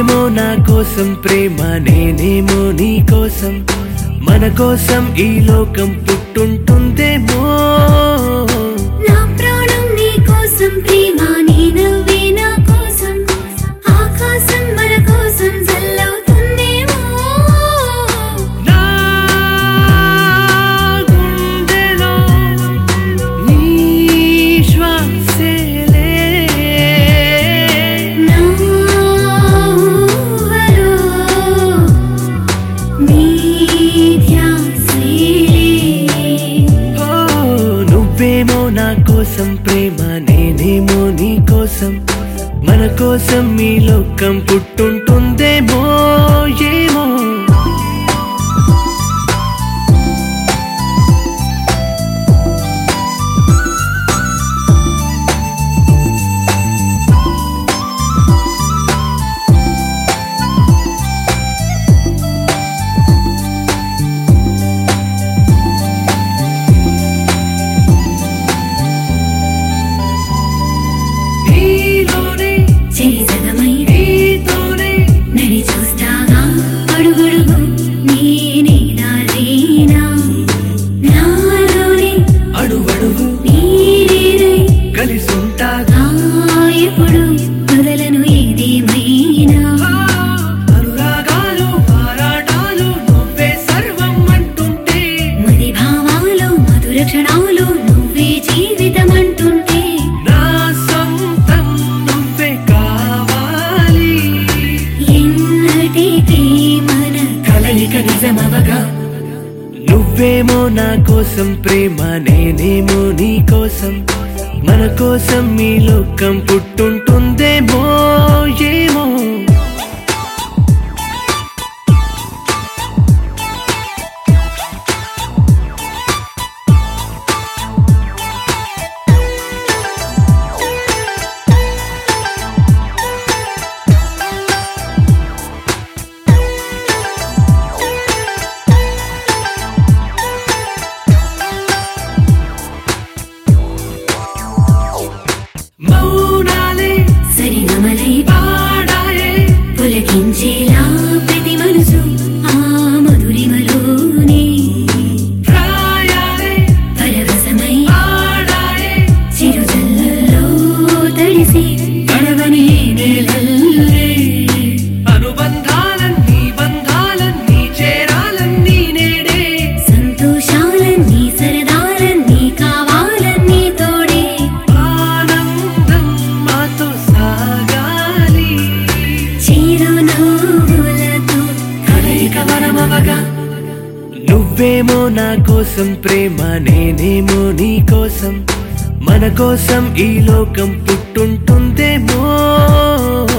నువ్వేమో నా కోసం ప్రేమ నేనేమో నీ కోసం మన కోసం ఈ లోకం పుట్టుంటుందేమో నా ప్రాణం నీ కోసం ప్రేమ నీ నవ్వే నా కోసం ఆకాశం మన కోసం జల్లవుతుందేమో నా గుండెలో నీ శ్వాసేలే నా ఊహలో నీ ధ్యాసేలే ఓ నువ్వేమో నా కోసం ప్రేమ నేనేమో నీ కోసం మన కోసం ఈ లోకం పుట్టుంటుందేమో ఏమో నీలోనే చేసదమై నీతోనే నడి చూస్తాగా అడుగడుగు నేనే దారేనా నాలోనే అడుగడుగు నీరేనై కలిసుంటాగా ఆ ఎప్పుడు మొదలను ఏదేమైనా అనురాగాలు ఆరాటాలు నువ్వే సర్వం అంటుంటే మది భావాలు మధుర క్షణాలు నువ్వే జీవితం అంటుంటే నా సొంతం నువ్వే కావాలి ఎన్నటికీ మన కలయిక నిజమవగా నువ్వేమో నా కోసం ప్రేమ నేనేమో నీ కోసం మన కోసం ఈ లోకం పుట్టుంటుందేమో ఏమో మౌనాలే సరిగమలై పాడాయే పులకించేలా ప్రతి మనసు ఆ మధురిమలోనే ప్రాయాలే పరవశమై ఆడాయే చిరుజల్లో తడిసి గడవని నేలల్లే అనుబంధాలన్నీ బంధాలన్నీ చేరాలన్నీ నేడే సంతోషాలన్నీ సరదాలన్నీ కావాలన్నీ తోడే ఆనందం మాతో సాగాలి చిరునవ్వులతో కలయిక వరమవగా నువ్వేమో నా కోసం ప్రేమ నేనేమో నీ కోసం మన కోసం ఈ లోకం పుట్టుంటుందేమో